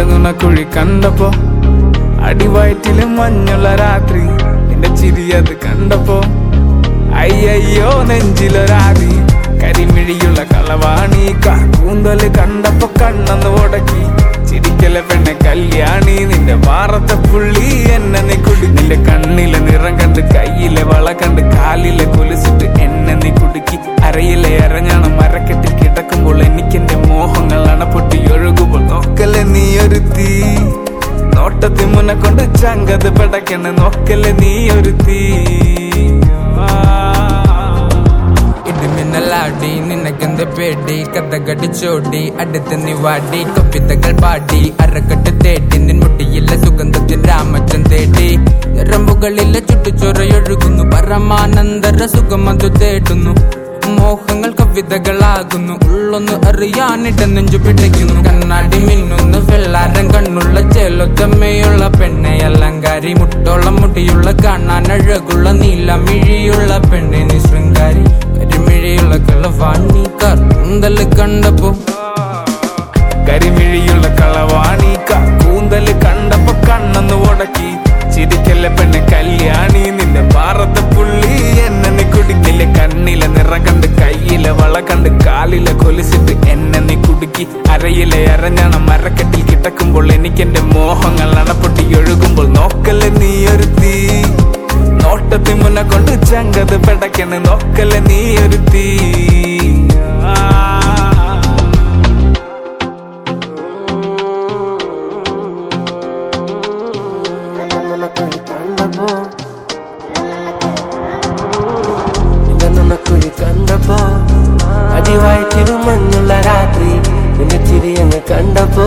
നുണക്കുഴി കണ്ടപ്പോ അടിവയറ്റില് മഞ്ഞുള്ള രാത്രി നിന്റെ ചിരി അത് കണ്ടപ്പോ അയ്യയ്യോ നെഞ്ചിലൊരാതി കരിമിഴിയുള്ള കളവാണി കൂന്തല് കണ്ടപ്പോ കണ്ണന്ന് ഉടക്കി ചിരിക്കല പെണ്ണെ കല്യാണി നിന്റെ വാറത്തെ പുള്ളി എന്നെ നീ കുടി നിന്റെ കണ്ണിലെ നിറം കണ്ട് കയ്യിലെ വള കണ്ട് കാലിലെ കൊലുസിട്ട് എന്നെ നീ കുടുക്കി അരയിലെ അരഞ്ഞാണ് മരക്കെട്ടിൽ കിടക്കുമ്പോൾ എനിക്കെന്റെ മോഹങ്ങൾ അണപ്പൊട്ടി ഒഴുകുമ്പോൾ നോക്കല്ലേ നീ ഒരു തീ നോട്ടത്തിൽ മുന്നെ കൊണ്ട് ചങ്കത് പടക്കണ നോക്കല്ലേ നീ ഒരു തീ ഇടിമിന്നലാടി നിനക്കെന്ത് പേടി കഥകടിച്ചോടി അടുത്ത് നീ വാടി കവിതകൾ പാടി അരക്കെട്ട് തേടി നിൻ മുട്ടിയിലെ സുഗന്ധത്തിൻ രാമച്ചൻ തേടി ഞരമ്പുകളിലെ ചുട്ടുചൊറയൊഴുകുന്നു പരമാനന്ദര സുഖമതു തേടുന്നു മോഹങ്ങൾ കവിതകളാകുന്നു ഉള്ളൊന്ന് അറിയാനിട നെഞ്ചു പിടിക്കുന്നു കണ്ണാടി മിന്നുന്നു വെള്ളാരം കണ്ണുള്ള ചേലൊത്തമ്മയുള്ള പെണ്ണെ അലങ്കാരി മുട്ടോളം മുടിയുള്ള കാണാൻ അഴകുള്ള നീലമിഴിയുള്ള പെണ്ണെ നീ ശൃംഗാരി കരിമിഴിയുള്ള കളവാണി കറുന്തല് കണ്ടപ്പോ കരിമിഴിയുള്ള കളവാണി കൂന്തല് കണ്ടപ്പോ കണ്ണന്ന് ഉടക്കി ചിരിക്കല്ല പെണ്ണ് കല്യാണി നിന്റെ പാറത്തെ പുള്ളി എന്നെ നീ കുടുക്കില്ല കണ്ണിലെ നിറം കണ്ട് കയ്യിലെ വള കണ്ട് കാലിലെ കൊലിച്ചിട്ട് എന്നെ നീ കുടുക്കി അരയിലെ അരഞ്ഞാണ് മരക്കെട്ടിൽ കിടക്കുമ്പോൾ എനിക്കെന്റെ മോഹങ്ങൾ അണപ്പൊട്ടി ഒഴുകുമ്പോൾ നോക്കല്ലേ നീ ഒരു തീ നോട്ടത്തിൽ മുന്നെ കൊണ്ട് ചങ്കത് പെടക്കണ് നോക്കല്ലേ നീ ഒരു തീ ആ നുണക്കുഴി കണ്ടപ്പോ നിന്റെ നുണക്കുഴി കണ്ടപ്പോ അടിവായിട്ടിരു മഞ്ഞുള്ള രാത്രി നിന്റെ ചിരി അങ്ങ് കണ്ടപ്പോ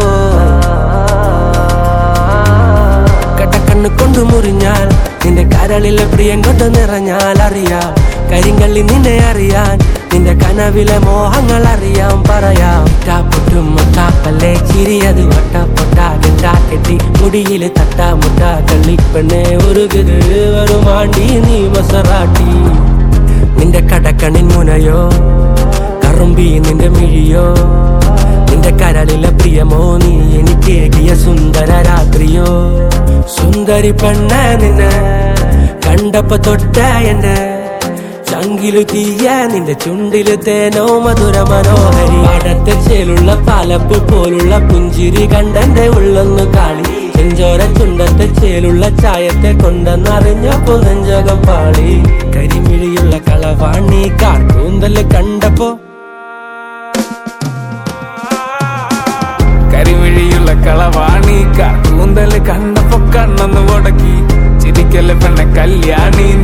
കടക്കണ്ണ് കൊണ്ടു മുറിഞ്ഞാൽ നിന്റെ കരളിലെ പ്രിയം കൊണ്ട് നിറഞ്ഞാൽ അറിയാം കരിങ്കള്ളി നിന്നെ അറിയാൻ നിന്റെ കനവിലെ മോഹങ്ങൾ അറിയാം പറയാം ടാപ്പൊട്ടും മുട്ടാപ്പല്ലേ ചിരിയത് വട്ടപ്പൊട്ടാകെട്ടാ കെട്ടി മുടിയില് തട്ടാ മുട്ടാ കള്ളിപ്പെണ്ണെ ഉരുകുത് വരുമാണ്ടി നീ മസറാട്ടി നിന്റെ കടക്കണിൻ മുനയോ കറുമ്പി നിന്റെ മിഴിയോ നിന്റെ കരളിലെ പ്രിയമോ നീ എനിക്കേകിയ സുന്ദര രാത്രിയോ സുന്ദരി പെണ്ണ നിന്നെ കണ്ടപ്പോ തൊട്ട എന്നെ ചങ്കിലു തീയ നിന്റെ ചുണ്ടില് തേനോ മധുര മനോഹരി പാടത്തെ ചേലുള്ള പാലപ്പ് പോലുള്ള പുഞ്ചിരി കണ്ടെന്റെ ഉള്ളൊന്നു കാളി ചെഞ്ചോര ചുണ്ടത്തെ ചേലുള്ള ചായത്തെ കൊണ്ടെന്നറിഞ്ഞപ്പോ നെഞ്ചകം പാളി കരിമിഴിയുള്ള കളവാണി കാർക്കൂന്തല് കണ്ടപ്പോ കരിമിഴിയുള്ള കളവാണി കൂന്തല് കണ്ടപ്പോ കണ്ണന്ന് ഉടക്കി ചിരിക്കല് പെണ്ണ കല്യാണി